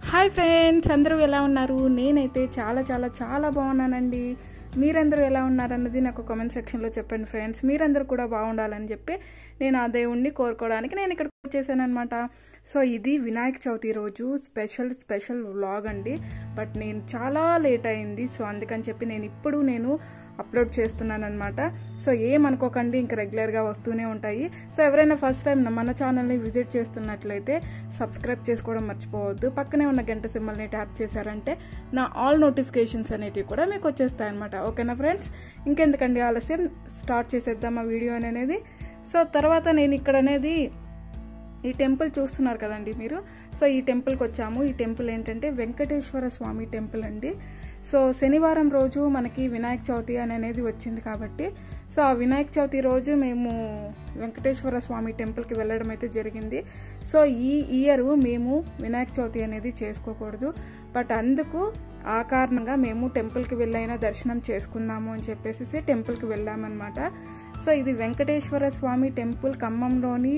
hi friends అందరూ ఎలా ఉన్నారు నేనైతే చాలా చాలా చాలా బాగున్నానండి మీరందరూ ఎలా ఉన్నారన్నది నాకు కామెంట్ సెక్షన్లో చెప్పండి ఫ్రెండ్స్ మీరందరూ కూడా బాగుండాలని చెప్పి నేను ఆ దేవుణ్ణి కోరుకోవడానికి నేను ఇక్కడికి వచ్చేసాను అనమాట సో ఇది వినాయక చవితి రోజు స్పెషల్ స్పెషల్ వ్లాగ్ అండి బట్ నేను చాలా లేట్ అయింది సో అందుకని చెప్పి నేను ఇప్పుడు నేను అప్లోడ్ చేస్తున్నాను అనమాట సో ఏమనుకోకండి ఇంకా రెగ్యులర్గా వస్తూనే ఉంటాయి సో ఎవరైనా ఫస్ట్ టైం మన ఛానల్ని విజిట్ చేస్తున్నట్లయితే సబ్స్క్రైబ్ చేసుకోవడం మర్చిపోవద్దు పక్కనే ఉన్న గంట సింబల్ని ట్యాప్ చేశారంటే నా ఆల్ నోటిఫికేషన్స్ అనేటివి కూడా మీకు వచ్చేస్తాయి అనమాట ఓకేనా ఫ్రెండ్స్ ఇంకెందుకండి ఆలస్యం స్టార్ట్ చేసేద్దాం ఆ వీడియో అనేది సో తర్వాత నేను ఇక్కడ అనేది ఈ టెంపుల్ చూస్తున్నారు కదండి మీరు సో ఈ టెంపుల్కి వచ్చాము ఈ టెంపుల్ ఏంటంటే వెంకటేశ్వర స్వామి టెంపుల్ అండి సో శనివారం రోజు మనకి వినాయక చవితి అని అనేది వచ్చింది కాబట్టి సో ఆ వినాయక చవితి రోజు మేము వెంకటేశ్వర స్వామి టెంపుల్కి వెళ్ళడం అయితే జరిగింది సో ఈ ఇయర్ మేము వినాయక చవితి అనేది చేసుకోకూడదు బట్ అందుకు ఆ కారణంగా మేము టెంపుల్కి వెళ్ళైనా దర్శనం చేసుకుందాము అని చెప్పేసి టెంపుల్కి వెళ్ళామన్నమాట సో ఇది వెంకటేశ్వర స్వామి టెంపుల్ ఖమ్మంలోని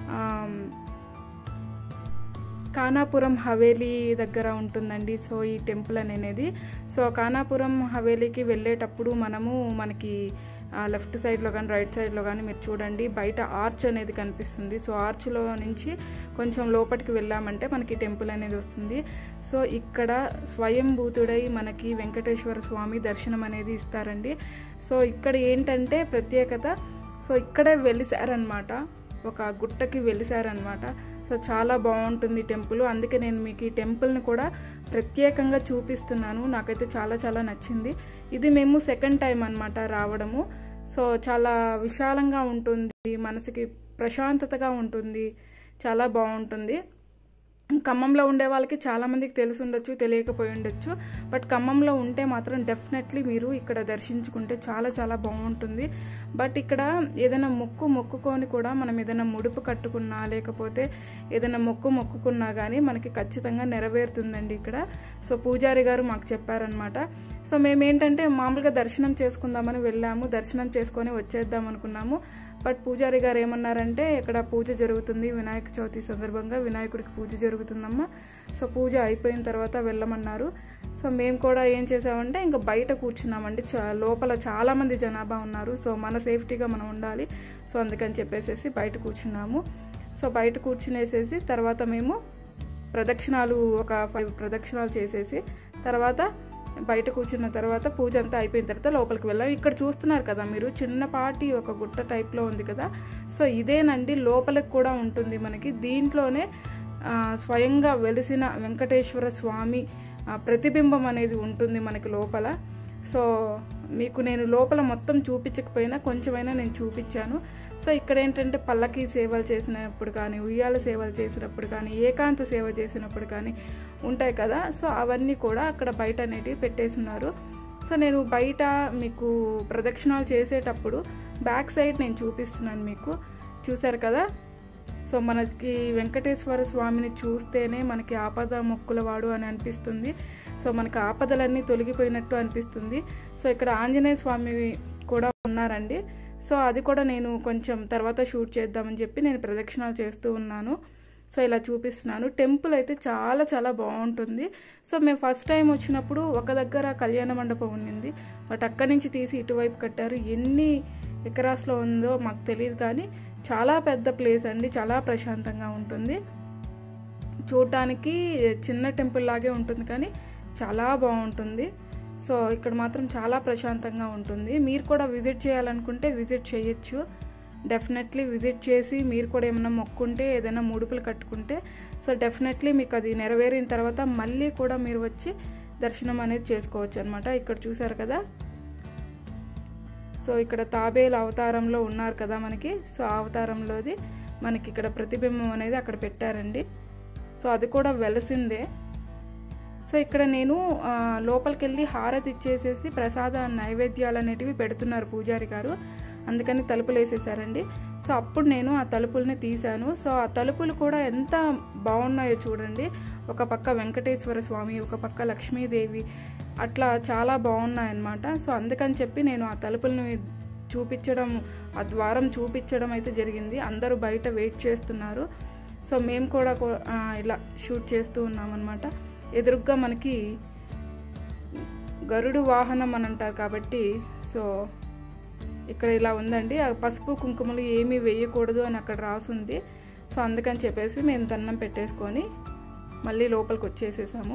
కానాపురం హవేలీ దగ్గర ఉంటుందండి సో ఈ టెంపుల్ అనేది సో కానాపురం హవేలీకి వెళ్ళేటప్పుడు మనము మనకి లెఫ్ట్ సైడ్లో కానీ రైట్ సైడ్లో కానీ మీరు చూడండి బయట ఆర్చ్ అనేది కనిపిస్తుంది సో ఆర్చ్లో నుంచి కొంచెం లోపలికి వెళ్ళామంటే మనకి టెంపుల్ అనేది వస్తుంది సో ఇక్కడ స్వయంభూతుడై మనకి వెంకటేశ్వర స్వామి దర్శనం అనేది ఇస్తారండి సో ఇక్కడ ఏంటంటే ప్రత్యేకత సో ఇక్కడే వెలిసారనమాట ఒక గుట్టకి వెలిసారనమాట సో చాలా బాగుంటుంది టెంపుల్ అందుకే నేను మీకు ఈ టెంపుల్ని కూడా ప్రత్యేకంగా చూపిస్తున్నాను నాకైతే చాలా చాలా నచ్చింది ఇది మేము సెకండ్ టైం అనమాట రావడము సో చాలా విశాలంగా ఉంటుంది మనసుకి ప్రశాంతతగా ఉంటుంది చాలా బాగుంటుంది ఖమ్మంలో ఉండే వాళ్ళకి చాలామందికి తెలిసి ఉండొచ్చు తెలియకపోయి ఉండొచ్చు బట్ ఖమ్మంలో ఉంటే మాత్రం డెఫినెట్లీ మీరు ఇక్కడ దర్శించుకుంటే చాలా చాలా బాగుంటుంది బట్ ఇక్కడ ఏదైనా మొక్కు మొక్కుకొని కూడా మనం ఏదైనా ముడుపు కట్టుకున్నా లేకపోతే ఏదైనా మొక్కు మొక్కుకున్నా కానీ మనకి ఖచ్చితంగా నెరవేరుతుందండి ఇక్కడ సో పూజారి గారు మాకు చెప్పారనమాట సో మేము ఏంటంటే మామూలుగా దర్శనం చేసుకుందామని వెళ్ళాము దర్శనం చేసుకొని వచ్చేద్దాం అనుకున్నాము బట్ పూజారి గారు ఏమన్నారంటే ఇక్కడ పూజ జరుగుతుంది వినాయక చవితి సందర్భంగా వినాయకుడికి పూజ జరుగుతుందమ్మా సో పూజ అయిపోయిన తర్వాత వెళ్ళమన్నారు సో మేము కూడా ఏం చేసామంటే ఇంకా బయట కూర్చున్నామండి లోపల చాలామంది జనాభా ఉన్నారు సో మన సేఫ్టీగా మనం ఉండాలి సో అందుకని చెప్పేసి బయట కూర్చున్నాము సో బయట కూర్చునేసేసి తర్వాత మేము ప్రదక్షిణాలు ఒక ఫైవ్ ప్రదక్షిణాలు చేసేసి తర్వాత బయట కూర్చున్న తర్వాత పూజ అంతా అయిపోయిన తర్వాత లోపలికి వెళ్ళాం ఇక్కడ చూస్తున్నారు కదా మీరు చిన్నపాటి ఒక గుట్ట టైప్లో ఉంది కదా సో ఇదేనండి లోపలికి కూడా ఉంటుంది మనకి దీంట్లోనే స్వయంగా వెలిసిన వెంకటేశ్వర స్వామి ప్రతిబింబం అనేది ఉంటుంది మనకి లోపల సో మీకు నేను లోపల మొత్తం చూపించకపోయినా కొంచెమైనా నేను చూపించాను సో ఇక్కడ ఏంటంటే పల్లకి సేవలు చేసినప్పుడు కానీ ఉయ్యాల సేవలు చేసినప్పుడు కానీ ఏకాంత సేవ చేసినప్పుడు కానీ ఉంటాయి కదా సో అవన్నీ కూడా అక్కడ బయట అనేటివి పెట్టేస్తున్నారు సో నేను బయట మీకు ప్రదక్షిణాలు చేసేటప్పుడు బ్యాక్ సైడ్ నేను చూపిస్తున్నాను మీకు చూసారు కదా సో మనకి వెంకటేశ్వర స్వామిని చూస్తేనే మనకి ఆపద మొక్కులవాడు అని అనిపిస్తుంది సో మనకి ఆపదలన్నీ తొలగిపోయినట్టు అనిపిస్తుంది సో ఇక్కడ ఆంజనేయ స్వామి కూడా ఉన్నారండి సో అది కూడా నేను కొంచెం తర్వాత షూట్ చేద్దామని చెప్పి నేను ప్రదక్షిణాలు చేస్తూ ఉన్నాను సో ఇలా చూపిస్తున్నాను టెంపుల్ అయితే చాలా చాలా బాగుంటుంది సో మేము ఫస్ట్ టైం వచ్చినప్పుడు ఒక దగ్గర కళ్యాణ మండపం ఉండింది బట్ అక్కడి నుంచి తీసి ఇటువైపు కట్టారు ఎన్ని ఎకరాస్లో ఉందో మాకు తెలియదు కానీ చాలా పెద్ద ప్లేస్ అండి చాలా ప్రశాంతంగా ఉంటుంది చూడటానికి చిన్న టెంపుల్ లాగే ఉంటుంది కానీ చాలా బాగుంటుంది సో ఇక్కడ మాత్రం చాలా ప్రశాంతంగా ఉంటుంది మీరు కూడా విజిట్ చేయాలనుకుంటే విజిట్ చేయొచ్చు డెఫినెట్లీ విజిట్ చేసి మీరు కూడా ఏమైనా మొక్కుంటే ఏదైనా ముడుపులు కట్టుకుంటే సో డెఫినెట్లీ మీకు అది నెరవేరిన తర్వాత మళ్ళీ కూడా మీరు వచ్చి దర్శనం అనేది చేసుకోవచ్చు అనమాట ఇక్కడ చూసారు కదా సో ఇక్కడ తాబేలు అవతారంలో ఉన్నారు కదా మనకి సో అవతారంలోది మనకి ఇక్కడ ప్రతిబింబం అనేది అక్కడ పెట్టారండి సో అది కూడా వెలసిందే సో ఇక్కడ నేను లోపలికి వెళ్ళి హారతి ఇచ్చేసేసి ప్రసాద నైవేద్యాలు అనేటివి పెడుతున్నారు పూజారి గారు అందుకని తలుపులు వేసేసారండి సో అప్పుడు నేను ఆ తలుపుల్ని తీశాను సో ఆ తలుపులు కూడా ఎంత బాగున్నాయో చూడండి ఒక పక్క వెంకటేశ్వర స్వామి ఒక పక్క లక్ష్మీదేవి అట్లా చాలా బాగున్నాయన్నమాట సో అందుకని చెప్పి నేను ఆ తలుపులను చూపించడం ఆ ద్వారం చూపించడం అయితే జరిగింది అందరూ బయట వెయిట్ చేస్తున్నారు సో మేము కూడా కో- ఆ, ఇలా షూట్ చేస్తూ ఉన్నామన్నమాట ఎదురుగ్గా మనకి గరుడు వాహనం అని అంటారు కాబట్టి సో ఇక్కడ ఇలా ఉందండి ఆ పసుపు కుంకుమలు ఏమీ వేయకూడదు అని అక్కడ రాసుంది సో అందుకని చెప్పేసి మేము దండం పెట్టేసుకొని మళ్ళీ లోపలికి వచ్చేసేసాము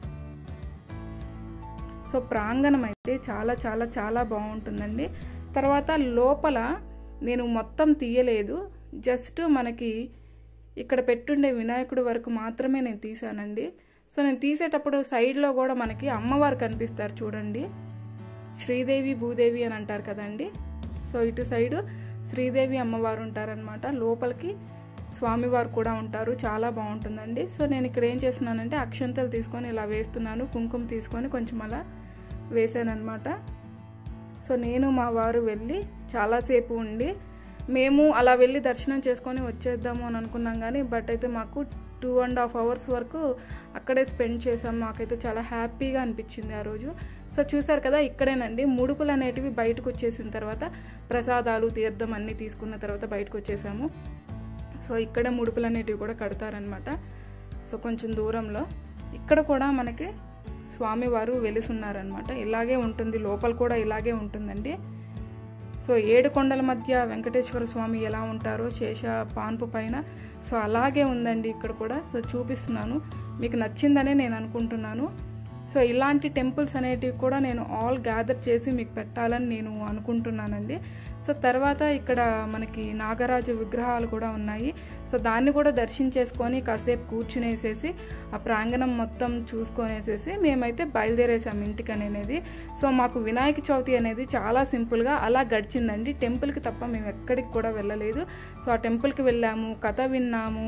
సో ప్రాంగణం అయితే చాలా చాలా చాలా బాగుంటుందండి తర్వాత లోపల నేను మొత్తం తీయలేదు జస్ట్ మనకి ఇక్కడ పెట్టుండే వినాయకుడి వరకు మాత్రమే నేను తీసానండి సో నేను తీసేటప్పుడు సైడ్లో కూడా మనకి అమ్మవారు కనిపిస్తారు చూడండి శ్రీదేవి భూదేవి అని అంటారు కదండి సో ఇటు సైడు శ్రీదేవి అమ్మవారు ఉంటారనమాట లోపలికి స్వామివారు కూడా ఉంటారు చాలా బాగుంటుందండి సో నేను ఇక్కడ ఏం చేస్తున్నానంటే అక్షంతలు తీసుకొని ఇలా వేస్తున్నాను కుంకుమ తీసుకొని కొంచెం అలా వేసానమాట సో నేను మా వారు వెళ్ళి చాలాసేపు ఉండి మేము అలా వెళ్ళి దర్శనం చేసుకొని వచ్చేద్దాము అని అనుకున్నాం కానీ బట్ అయితే మాకు టూ అండ్ హాఫ్ అవర్స్ వరకు అక్కడే స్పెండ్ చేసాం మాకైతే చాలా హ్యాపీగా అనిపించింది ఆ రోజు సో చూసారు కదా ఇక్కడేనండి ముడుపులు అనేటివి బయటకు వచ్చేసిన తర్వాత ప్రసాదాలు తీర్థం అన్నీ తీసుకున్న తర్వాత బయటకు వచ్చేసాము సో ఇక్కడ ముడుపులు అనేటివి కూడా కడతారనమాట సో కొంచెం దూరంలో ఇక్కడ కూడా మనకి స్వామివారు వెలిసున్నారనమాట ఇలాగే ఉంటుంది లోపల కూడా ఇలాగే ఉంటుందండి సో ఏడు కొండల మధ్య వెంకటేశ్వర స్వామి ఎలా ఉంటారో శేష పాన్పు పైన సో అలాగే ఉందండి ఇక్కడ కూడా సో చూపిస్తున్నాను మీకు నచ్చిందనే నేను అనుకుంటున్నాను సో ఇలాంటి టెంపుల్స్ అనేటివి కూడా నేను ఆల్ గ్యాదర్ చేసి మీకు పెట్టాలని నేను అనుకుంటున్నానండి సో తర్వాత ఇక్కడ మనకి నాగరాజు విగ్రహాలు కూడా ఉన్నాయి సో దాన్ని కూడా దర్శించేసుకొని కాసేపు కూర్చునేసేసి ఆ ప్రాంగణం మొత్తం చూసుకొనేసేసి మేమైతే బయలుదేరేసాం ఇంటికి అనేది సో మాకు వినాయక చవితి అనేది చాలా సింపుల్గా అలా గడిచిందండి టెంపుల్కి తప్ప మేము ఎక్కడికి కూడా వెళ్ళలేదు సో ఆ టెంపుల్కి వెళ్ళాము కథ విన్నాము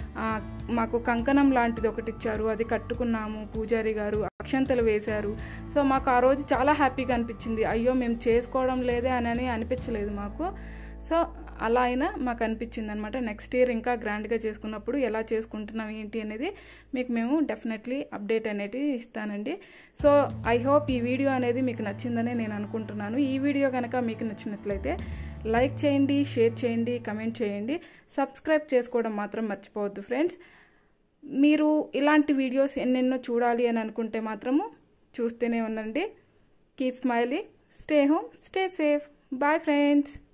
మాకు కంకణం లాంటిది ఒకటి ఇచ్చారు అది కట్టుకున్నాము పూజారి గారు అక్షంతలు వేశారు సో మాకు ఆ రోజు చాలా హ్యాపీగా అనిపించింది అయ్యో మేము చేసుకోవడం లేదే అని అని అనిపించలేదు మాకు సో అలా అయినా మాకు అనిపించింది అనమాట నెక్స్ట్ ఇయర్ ఇంకా గ్రాండ్గా చేసుకున్నప్పుడు ఎలా చేసుకుంటున్నాం ఏంటి అనేది మీకు మేము డెఫినెట్లీ అప్డేట్ అనేది ఇస్తానండి సో ఐ హోప్ ఈ వీడియో అనేది మీకు నచ్చిందని నేను అనుకుంటున్నాను ఈ వీడియో కనుక మీకు నచ్చినట్లయితే లైక్ చేయండి షేర్ చేయండి కమెంట్ చేయండి సబ్స్క్రైబ్ చేసుకోవడం మాత్రం మర్చిపోవద్దు ఫ్రెండ్స్ మీరు ఇలాంటి వీడియోస్ ఎన్నెన్నో చూడాలి అని అనుకుంటే మాత్రము చూస్తూనే ఉండండి keep smiling stay home stay safe bye friends